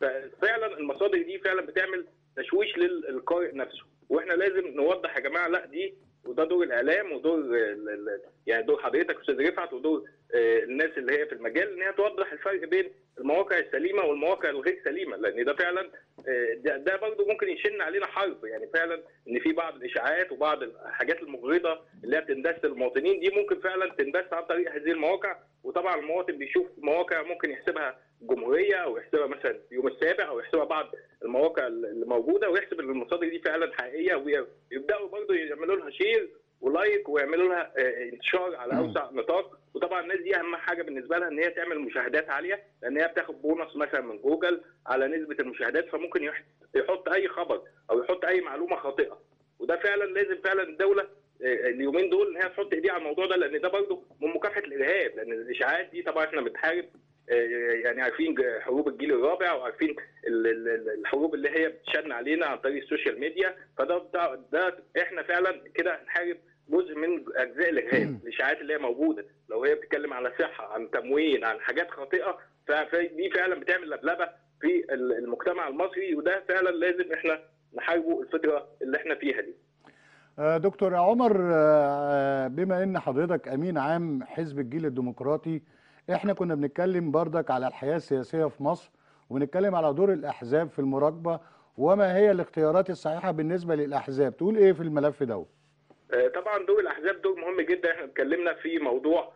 ففعلا المصادر دي فعلا بتعمل تشويش للقارئ نفسه واحنا لازم نوضح يا جماعه لا دي وده دور الاعلام ودور ال- ال- يعني دور حضرتك استاذ رفعت ودور آه، الناس اللي هي في المجال ان هي توضح الفرق بين المواقع السليمه والمواقع الغير سليمه لان ده فعلا آه، ده, ده برضه ممكن يشن علينا حرب يعني فعلا ان في بعض الاشاعات وبعض الحاجات المغرضه اللي هي بتندس للمواطنين دي ممكن فعلا تندس عن طريق هذه المواقع وطبعا المواطن بيشوف مواقع ممكن يحسبها جمهوريه او يحسبها مثلا يوم السابع او يحسبها بعض المواقع اللي موجوده ويحسب ان المصادر دي فعلا حقيقيه ويبداوا برضه يعملوا لها شير ولايك ويعملوا لها آه، انتشار على اوسع نطاق وطبعا الناس دي اهم حاجه بالنسبه لها ان هي تعمل مشاهدات عاليه لان هي بتاخد بونص مثلا من جوجل على نسبه المشاهدات فممكن يح- يحط اي خبر او يحط اي معلومه خاطئه وده فعلا لازم فعلا الدوله آه، اليومين دول ان هي تحط ايديها على الموضوع ده لان ده برضه من مكافحه الارهاب لان الاشاعات دي طبعا احنا بنحارب آه، يعني عارفين ج- حروب الجيل الرابع وعارفين ال- ال- ال- الحروب اللي هي بتشن علينا عن طريق السوشيال ميديا فده ده, ده احنا فعلا كده هنحارب جزء من اجزاء الارهاب الاشاعات اللي هي موجوده لو هي بتتكلم على صحه عن تموين عن حاجات خاطئه فدي فعلا بتعمل لبلبه في ال- المجتمع المصري وده فعلا لازم احنا نحاربه الفتره اللي احنا فيها دي آه، دكتور عمر آه، بما ان حضرتك امين عام حزب الجيل الديمقراطي احنا كنا بنتكلم بردك على الحياة السياسية في مصر وبنتكلم على دور الاحزاب في المراقبة وما هي الاختيارات الصحيحة بالنسبة للاحزاب تقول ايه في الملف ده آه، طبعا دور الاحزاب دور مهم جدا احنا اتكلمنا في موضوع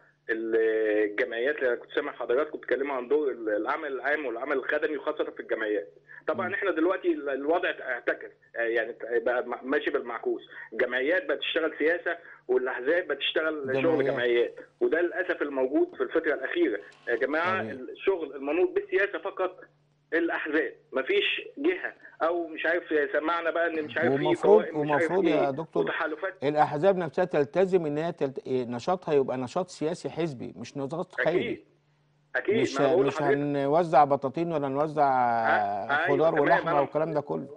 الجمعيات اللي أنا كنت سامع حضراتكم بتتكلموا عن دور العمل العام والعمل الخدمي وخاصه في الجمعيات. طبعا احنا دلوقتي الوضع اعتكس آه، يعني بقى ماشي بالمعكوس، الجمعيات بقت تشتغل سياسه والاحزاب بقت تشتغل شغل جمعيات. جمعيات وده للاسف الموجود في الفتره الاخيره. يا جماعه طبيعي. الشغل المنوط بالسياسه فقط الاحزاب مفيش جهه او مش عارف سمعنا بقى ان مش عارف في ومفروض قوائم مش عارف ومفروض إيه يا دكتور وتحالفات الاحزاب نفسها تلتزم ان هي تلت... إيه، نشاطها يبقى نشاط سياسي حزبي مش نشاط خيري اكيد اكيد مش ما أنا بقول مش لحضرتك هنوزع بطاطين ولا نوزع آه، أيوة، خضار تمام، ولحمه أنا- والكلام ده كله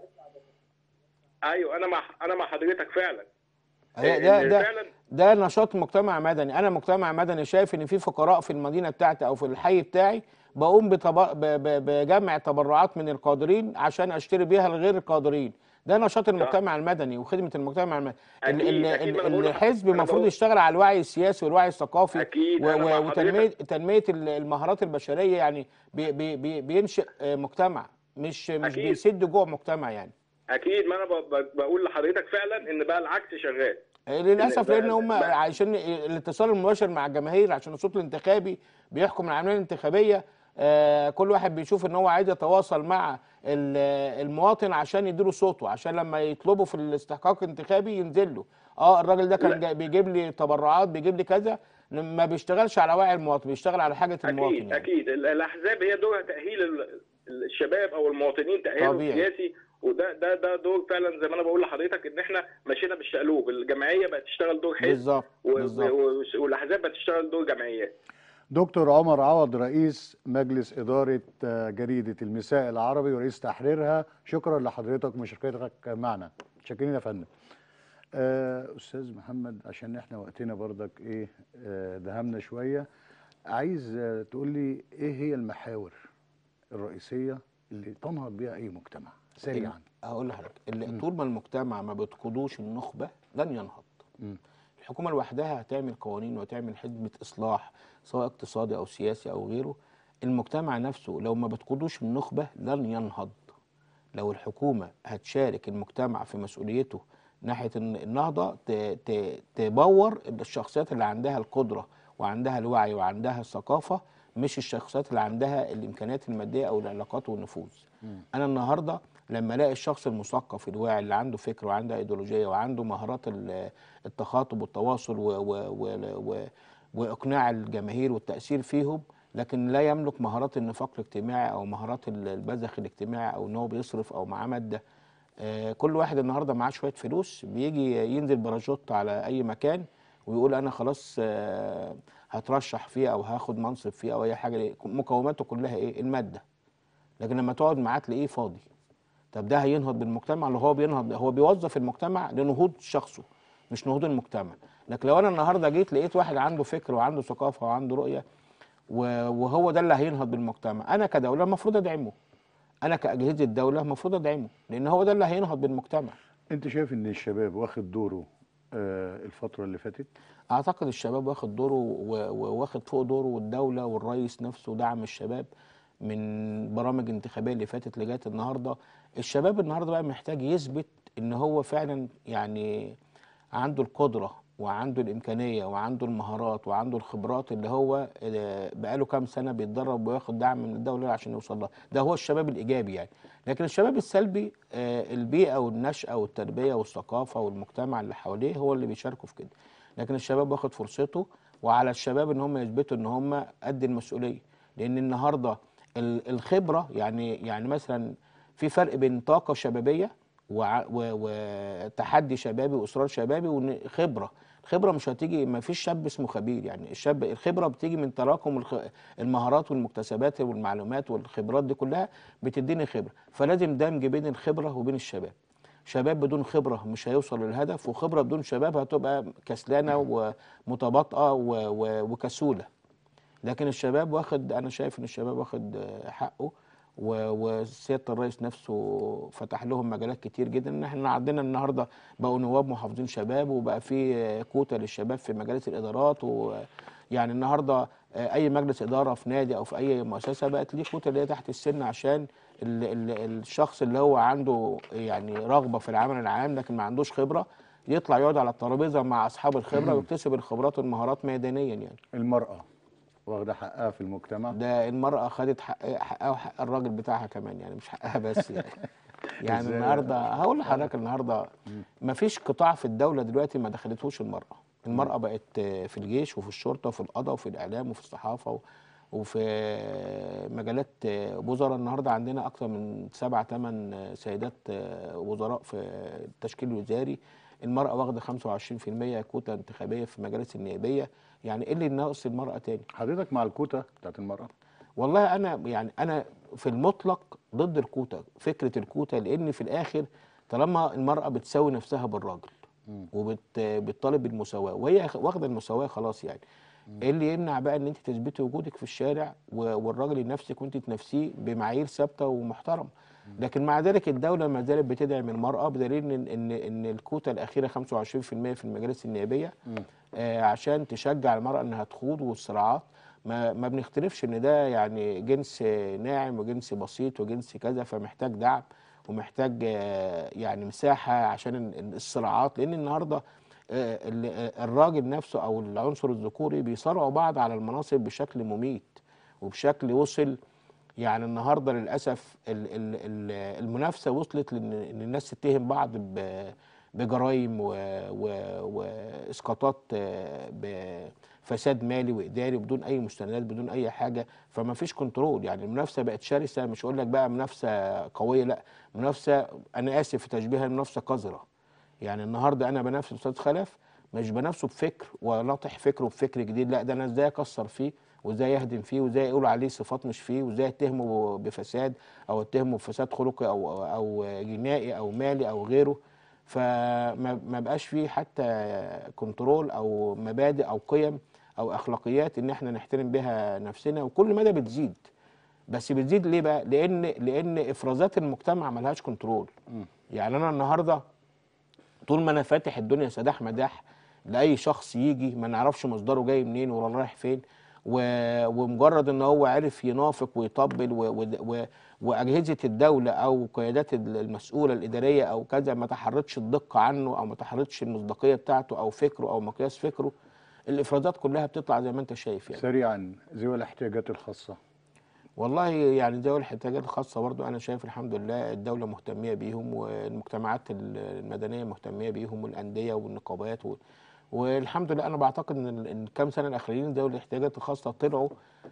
ايوه انا مع انا مع حضرتك فعلا هي ده إن ده فعلا ده نشاط مجتمع مدني انا مجتمع مدني شايف ان في فقراء في المدينه بتاعتي او في الحي بتاعي بقوم بتب... ب... ب... بجمع تبرعات من القادرين عشان اشتري بيها لغير القادرين ده نشاط المجتمع المدني وخدمه المجتمع المدني ال... أكيد، ال... أكيد، ما أنا ال... بقول الحزب أنا المفروض بقول- يشتغل على الوعي السياسي والوعي الثقافي أكيد، و... أنا مع و... وتنميه حضرتك. تنميه ال- المهارات البشريه يعني بي... بي... بي... بينشئ آه، مجتمع مش مش أكيد. بيسد جوع مجتمع يعني اكيد ما انا ب- ب- بقول لحضرتك فعلا ان بقى العكس شغال للاسف بقى- لان هم بقى- عشان الاتصال المباشر مع الجماهير عشان الصوت الانتخابي بيحكم العمليه الانتخابيه آه، كل واحد بيشوف ان هو عايز يتواصل مع ال- المواطن عشان يديله صوته عشان لما يطلبه في الاستحقاق الانتخابي ينزل له اه الراجل ده كان لا. جاي- بيجيب لي تبرعات بيجيب لي كذا ما بيشتغلش على وعي المواطن بيشتغل على حاجه المواطن اكيد يعني اكيد ال- الاحزاب هي دورها تاهيل ال- الشباب او المواطنين تاهيلهم طبيعي. سياسي وده ده ده دور فعلا زي ما انا بقول لحضرتك ان احنا مشينا بالشقلوب الجمعيه بقت تشتغل دور حزب بالظبط و- بالظبط و- والاحزاب بقت تشتغل دور جمعيات دكتور عمر عوض رئيس مجلس إدارة آه، جريدة المساء العربي ورئيس تحريرها شكرا لحضرتك ومشاركتك معنا شاكرين يا فندم آه، أستاذ محمد عشان احنا وقتنا برضك ايه آه، دهمنا شوية عايز آه، تقول لي ايه هي المحاور الرئيسية اللي تنهض بها أي مجتمع سريعا هقول لحضرتك اللي طول ما المجتمع ما بتقودوش النخبه لن ينهض مم. الحكومه لوحدها هتعمل قوانين وتعمل خدمه اصلاح سواء اقتصادي او سياسي او غيره المجتمع نفسه لو ما بتقودوش النخبه لن ينهض لو الحكومه هتشارك المجتمع في مسؤوليته ناحيه الن- النهضه ت- ت- تبور الشخصيات اللي عندها القدره وعندها الوعي وعندها الثقافه مش الشخصيات اللي عندها الامكانيات الماديه او العلاقات والنفوذ انا النهارده لما الاقي الشخص المثقف الواعي اللي عنده فكر وعنده ايديولوجيه وعنده مهارات ال- التخاطب والتواصل و و و و واقناع الجماهير والتاثير فيهم لكن لا يملك مهارات النفاق الاجتماعي او مهارات ال- البذخ الاجتماعي او ان هو بيصرف او معاه ماده آه، كل واحد النهارده معاه شويه فلوس بيجي ينزل باراجوت على اي مكان ويقول انا خلاص آه، هترشح فيه او هاخد منصب فيه او اي حاجه مقوماته كلها ايه الماده لكن لما تقعد معاه تلاقيه فاضي طب ده هينهض بالمجتمع اللي هو بينهض هو بيوظف المجتمع لنهوض شخصه مش نهوض المجتمع لكن لو انا النهارده جيت لقيت واحد عنده فكر وعنده ثقافه وعنده رؤيه و- وهو ده اللي هينهض بالمجتمع انا كدوله المفروض ادعمه انا كاجهزه الدوله المفروض ادعمه لان هو ده اللي هينهض بالمجتمع انت شايف ان الشباب واخد دوره آه، الفترة اللي فاتت اعتقد الشباب واخد دوره و- وواخد فوق دوره والدوله والرئيس نفسه دعم الشباب من برامج انتخابيه اللي فاتت لغايه النهارده الشباب النهارده بقى محتاج يثبت ان هو فعلا يعني عنده القدره وعنده الامكانيه وعنده المهارات وعنده الخبرات اللي هو آه، بقاله كام سنه بيتدرب وياخد دعم من الدوله عشان يوصل لها ده هو الشباب الايجابي يعني لكن الشباب السلبي آه، البيئه والنشأه والتربيه والثقافه والمجتمع اللي حواليه هو اللي بيشاركوا في كده لكن الشباب واخد فرصته وعلى الشباب ان هم يثبتوا ان هم قد المسؤوليه لان النهارده ال- الخبره يعني يعني مثلا في فرق بين طاقه شبابيه وع- و- وتحدي شبابي واصرار شبابي وخبره الخبره مش هتيجي ما فيش شاب اسمه خبير يعني الشاب الخبره بتيجي من تراكم الخ- المهارات والمكتسبات والمعلومات والخبرات دي كلها بتديني خبره فلازم دمج بين الخبره وبين الشباب شباب بدون خبره مش هيوصل للهدف وخبره بدون شباب هتبقى كسلانه ومتباطئه و- و- وكسوله لكن الشباب واخد انا شايف ان الشباب واخد آه، حقه و- وسياده الرئيس نفسه فتح لهم مجالات كتير جدا ان احنا عندنا النهارده بقوا نواب محافظين شباب وبقى في آه، كوتا للشباب في مجالس الادارات ويعني النهارده آه، اي مجلس اداره في نادي او في اي مؤسسه بقت ليه كوتا اللي هي تحت السن عشان ال ال الشخص اللي هو عنده يعني رغبه في العمل العام لكن ما عندوش خبره يطلع يقعد على الترابيزه مع اصحاب الخبره ويكتسب الخبرات والمهارات ميدانيا يعني المرأة واخدة حقها في المجتمع ده المرأة خدت حق حقها وحق الراجل بتاعها كمان يعني مش حقها بس يعني يعني إزاي؟ النهارده هقول لحضرتك النهارده ما فيش قطاع في الدولة دلوقتي ما دخلتهوش المرأة المرأة بقت في الجيش وفي الشرطة وفي القضاء وفي الإعلام وفي الصحافة و- وفي مجالات وزراء النهارده عندنا أكثر من سبع ثمان سيدات وزراء في التشكيل الوزاري المرأة واخدة 25% كوتا انتخابية في مجالس النيابية يعني ايه اللي ناقص المرأة تاني؟ حضرتك مع الكوتا بتاعت المرأة والله انا يعني انا في المطلق ضد الكوتا فكره الكوتا لان في الاخر طالما المراه بتساوي نفسها بالراجل وبتطالب بالمساواه وهي واخده المساواه خلاص يعني ايه اللي يمنع بقى ان انت تثبتي وجودك في الشارع و- والراجل ينافسك وانت تنافسيه بمعايير ثابته ومحترمه لكن مع ذلك الدوله ما زالت بتدعم المراه بدليل ان ان ان الكوتا الاخيره 25% في المجالس النيابيه آه عشان تشجع المراه انها تخوض والصراعات ما ما بنختلفش ان ده يعني جنس ناعم وجنس بسيط وجنس كذا فمحتاج دعم ومحتاج آه، يعني مساحه عشان ال- الصراعات لان النهارده آه، ال- آه، الراجل نفسه او العنصر الذكوري بيصارعوا بعض على المناصب بشكل مميت وبشكل وصل يعني النهارده للاسف ال- ال- ال- المنافسه وصلت لان إن الناس تتهم بعض ب- بجرائم و- و- واسقاطات آه، ب- فساد مالي واداري بدون اي مستندات بدون اي حاجه فما فيش كنترول يعني المنافسه بقت شرسه مش اقول لك بقى منافسه قويه لا منافسه انا اسف في تشبيهها المنافسه قذره يعني النهارده انا بنافس استاذ خلف مش بنافسه بفكر وناطح فكره بفكر جديد لا ده انا ازاي اكسر فيه وازاي يهدم فيه وازاي يقول عليه صفات مش فيه وازاي اتهمه بفساد او اتهمه بفساد خلقي او او جنائي او مالي او غيره فما ما بقاش فيه حتى كنترول او مبادئ او قيم او اخلاقيات ان احنا نحترم بها نفسنا وكل مدى بتزيد بس بتزيد ليه بقى لان لان افرازات المجتمع ملهاش كنترول يعني انا النهارده طول ما انا فاتح الدنيا سداح مداح لاي شخص يجي ما نعرفش مصدره جاي منين ولا رايح فين و... ومجرد ان هو عرف ينافق ويطبل و... و... و... واجهزه الدوله او قيادات المسؤوله الاداريه او كذا ما تحرتش الدقه عنه او ما تحرتش المصداقيه بتاعته او فكره او مقياس فكره الافرازات كلها بتطلع زي ما انت شايف يعني سريعا ذوي الاحتياجات الخاصه والله يعني ذوي الاحتياجات الخاصة برضو أنا شايف الحمد لله الدولة مهتمية بيهم والمجتمعات المدنية مهتمية بيهم والأندية والنقابات و... والحمد لله أنا بعتقد إن ال- إن الكام سنة الأخرين ذوي الاحتياجات الخاصة طلعوا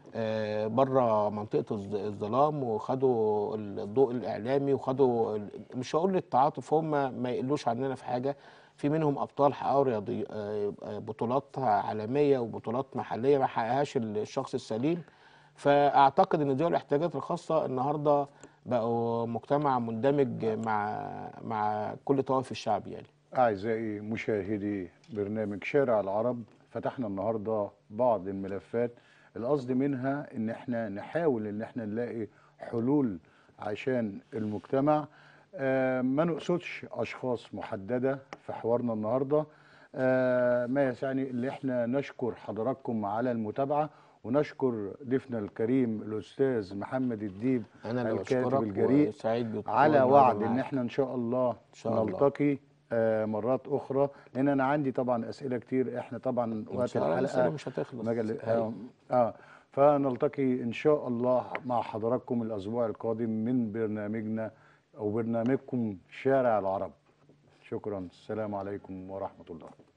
آه، بره منطقة الظ- الظلام وخدوا الضوء الإعلامي وخدوا ال- مش هقول التعاطف هم ما يقلوش عننا في حاجة في منهم أبطال حققوا رياضي آه، آه، بطولات عالمية وبطولات محلية ما حققهاش الشخص السليم فاعتقد ان ذوي الاحتياجات الخاصه النهارده بقوا مجتمع مندمج مع مع كل طوائف الشعب يعني أعزائي مشاهدي برنامج شارع العرب فتحنا النهاردة بعض الملفات القصد منها إن إحنا نحاول إن إحنا نلاقي حلول عشان المجتمع آه، ما نقصدش أشخاص محددة في حوارنا النهاردة آه، ما يسعني اللي إحنا نشكر حضراتكم على المتابعة ونشكر ضيفنا الكريم الأستاذ محمد الديب انا اللي الكاتب بشكرك الجريء وسعيد بت- على بالمقابلة وعد ان معاك. احنا ان شاء الله شاء الله. نلتقي آه، مرات اخرى لان انا عندي طبعا اسئله كتير احنا طبعا وقت شاء الله الأسئلة الحلقه مش هتخلص مجال أيوة. اه, آه فنلتقي ان شاء الله مع حضراتكم الاسبوع القادم من برنامجنا او برنامجكم شارع العرب شكرا السلام عليكم ورحمه الله